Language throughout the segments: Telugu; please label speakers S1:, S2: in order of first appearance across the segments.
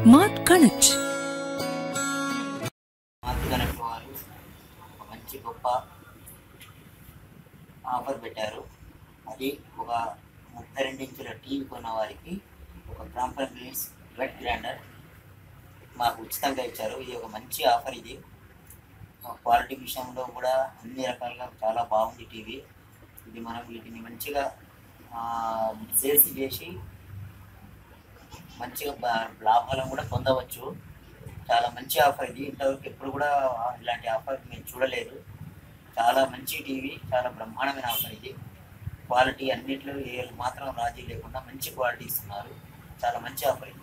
S1: మార్ట్ కనెక్ట్
S2: మార్పుగనట్టు వారు ఒక మంచి గొప్ప ఆఫర్ పెట్టారు అది ఒక ముప్పై రెండు ఇంచుల టీవీ కొన్న వారికి ఒక క్రాంపర్ గ్రీన్స్ వెట్ గ్రైండర్ మాకు ఉచితంగా ఇచ్చారు ఇది ఒక మంచి ఆఫర్ ఇది క్వాలిటీ విషయంలో కూడా అన్ని రకాలుగా చాలా బాగుంది టీవీ ఇది మనం వీటిని మంచిగా సేల్స్ చేసి మంచిగా బ- లాభాలను కూడా పొందవచ్చు చాలా మంచి ఆఫర్ ఇది ఇంతవరకు ఎప్పుడు కూడా ఇలాంటి ఆఫర్ మేము చూడలేదు చాలా మంచి టీవీ చాలా బ్రహ్మాండమైన ఆఫర్ ఇది క్వాలిటీ అన్నిట్లో ఏ మాత్రం రాజీ లేకుండా మంచి క్వాలిటీ ఇస్తున్నారు చాలా మంచి ఆఫర్ ఇది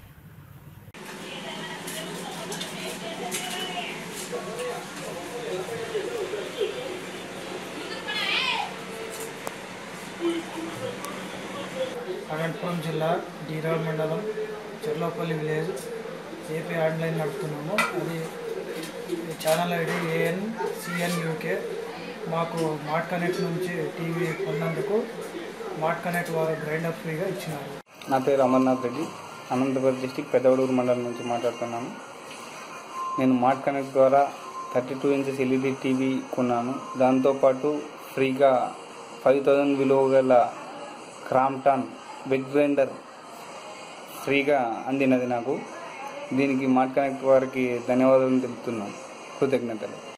S3: అనంతపురం జిల్లా డీరాల్ మండలం చెర్లోపల్లి విలేజ్ ఏపీ ఆన్లైన్ నడుపుతున్నాము అది ఈ channel ID AN CN UK మాకు మార్ట్ కనెక్ట్ నుంచి టీవీ కొన్నందుకు మార్ట్ కనెక్ట్ వారు గ్రైండర్ ఫ్రీగా ఇచ్చినారు
S4: నా పేరు అమర్నాథ్ రెడ్డి అనంతపురం డిస్టిక్ పెద్దవడూరు మండలం నుంచి మాట్లాడుతున్నాను నేను మార్ట్ కనెక్ట్ ద్వారా thirty two inches LED TV కొన్నాను దాంతోపాటు ఫ్రీగా ఫైవ్ థౌజండ్ విలువ గల క్రాంప్టాన్ వెజ్ గ్రైండర్ ఫ్రీగా అందినది నాకు దీనికి మార్ట్ కనెక్ట్ వారికి ధన్యవాదాలు తెలుపుతున్నాను కృతజ్ఞతలు